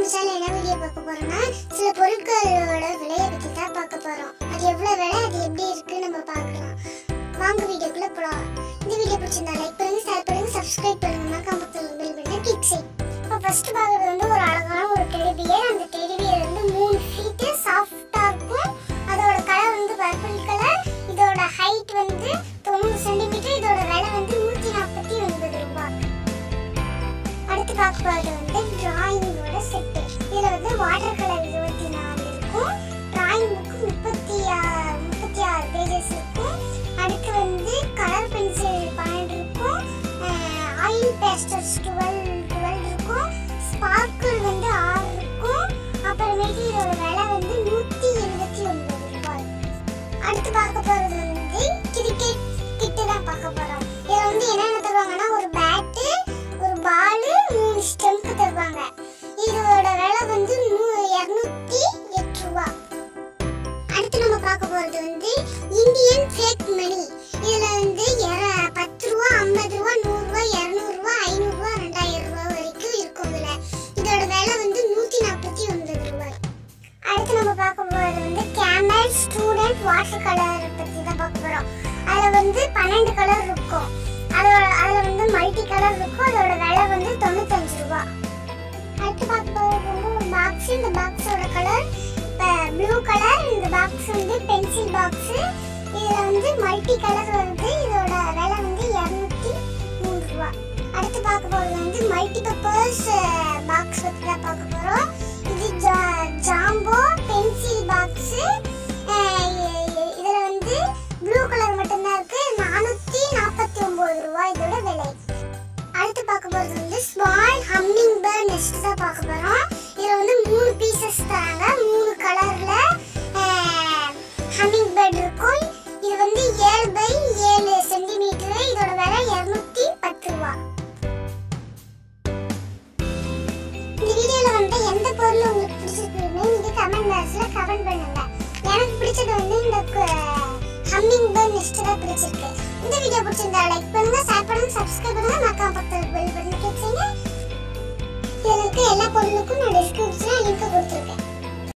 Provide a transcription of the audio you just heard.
நம்ம சேனல் என்ன வீடியோ பார்க்க போறோம்னா சில பொருட்களோட விலையை பத்தி தான் பார்க்க போறோம் அது எவ்வளவு விலை அது எப்படி இருக்கு நம்ம பார்க்கலாம் வாங்க வீடியோக்குள்ள போலாம் இந்த வீடியோ பிடிச்சிருந்தா லைக் பண்ணுங்க ஷேர் பண்ணுங்க சப்ஸ்கிரைப் பண்ணுங்க மறக்காம பக்கத்துல பெல் பட்டனை கிளிக் செய்யுங்க இப்போ ஃபர்ஸ்ட் பார்க்கறது வந்து ஒரு அழகான ஒரு டெடி பியர் அந்த டெடி பியர் வந்து மூணு ஃபீட் சாஃப்டா இருக்கும் அதோட கலர் வந்து பர்பிள் கலர் இதோட ஹைட் வந்து தொண்ணூறு சென்டிமீட்டர் இதோட விலை வந்து நூத்தி நாற்பத்தி ஒன்பது ரூபாய் அடுத்து பார்க்க போறது வந்து டிராயிங்கோட செட்டு இதுல வந்து வாட்டர் கலர் இருபத்தி நாலு இருக்கும் டிராயிங் புக்கு முப்பத்தி ஆறு முப்பத்தி ஆறு பேஜஸ் இருக்கும் அடுத்து வந்து கலர் பென்சில் பன்னெண்டு இருக்கும் ஆயில் பேஸ்டர்ஸ் டுவெல் டுவெல் இருக்கும் ஸ்பார்க்கிள் வந்து ஆறு இருக்கும் அப்புறமேட்டு இதோட விலை வந்து நூற்றி எழுபத்தி ஒன்பது ரூபாய் அடுத்து பார்க்க போறது வந்து கிரிக்கெட் கிட்டு தான் பார்க்க போறோம் இதுல வந்து என்னென்ன தருவாங்கன்னா ஒரு பேட்டு ஒரு பால் மூணு ஸ்டெம்ப் தருவாங்க இதோட விலை வந்து இரநூத்தி எட்டு ரூபா அடுத்து நம்ம பார்க்க போறது வந்து இந்தியன் ஃபேக் மணி இதுல வந்து இர- பத்து ரூபா ஐம்பது ரூபா நூறு ரூபா இருநூறு ரூபா ஐநூறு ரூபா ரெண்டாயிரம் ரூபா வரைக்கும் இருக்கும் இதுல இதோட விலை வந்து நூத்தி நாற்பத்தி ஒன்பது ரூபாய் அடுத்து நம்ம பார்க்க போறது வந்து கேமல் ஸ்டூடெண்ட் வாட்டர் கலர் பத்தி தான் பார்க்க போறோம் அதுல வந்து பன்னெண்டு கலர் இருக்கும் அதோட அதுல வந்து மல்டி கலர் இருக்கும் அதோட விலை வந்து தொண்ணூத்தஞ்சு ரூபாய் அடுத்து பார்க்க போறது வந்து ஒரு பாக்ஸ் இந்த பாக்ஸோட கலர் ப்ளூ கலர் இந்த பாக்ஸ் வந்து பென்சில் பாக்ஸ் இதுல வந்து மல்டி கலர் வருது இதோட விலை வந்து இரநூத்தி மூணு ரூபாய் அடுத்து பார்க்க போறது வந்து மல்டி பர்பஸ் பாக்ஸ் பத்தி தான் பார்க்க போறோம் இது ஜா- ஜாம்போ பென்சில் பாக்ஸ் இதுல வந்து ப்ளூ கலர் மட்டும்தான் இருக்கு நானூத்தி நாற்பத்தி ஒன்பது ரூபாய் இதோட விலை அடுத்து பார்க்க போறது வந்து ஸ்மால் ஹம்மிங் பேர்ட் நெஸ்ட் தான் பார்க்க போறோம் இதுல வந்து மூணு பீசஸ் தராங்க மூணு கலர்ல ஹம்மிங் பேர்ட் இருக்கும் இது வந்து ஏழு பை ஏழு சென்டிமீட்டர் இதோட விலை இரநூத்தி பத்து ரூபா இந்த வீடியோல வந்து எந்த பொருள் உங்களுக்கு பிடிச்சிருக்குன்னு நீங்க கமெண்ட் பாக்ஸ்ல கமெண்ட் பண்ணுங்க எனக்கு பிடிச்சது வந்து இந்த ஹம்மிங் பேர்ட் நெஸ்ட் தான் பிடிச்சிருக்கு இந்த வீடியோ பிடிச்சிருந்தா லைக் பண்ணுங்க ஷேர் பண்ணுங்க சப்ஸ்கிரைப் பண்ணுங்க மக்காம பக்கத்துல பெல் பட்டன் கிளிக் செய்யுங்க இதுல இருக்க எல்லா பொருளுக்கும் நான் டிஸ்கிரிப்ஷன்ல லிங்க் கொடுத்துருக்கேன்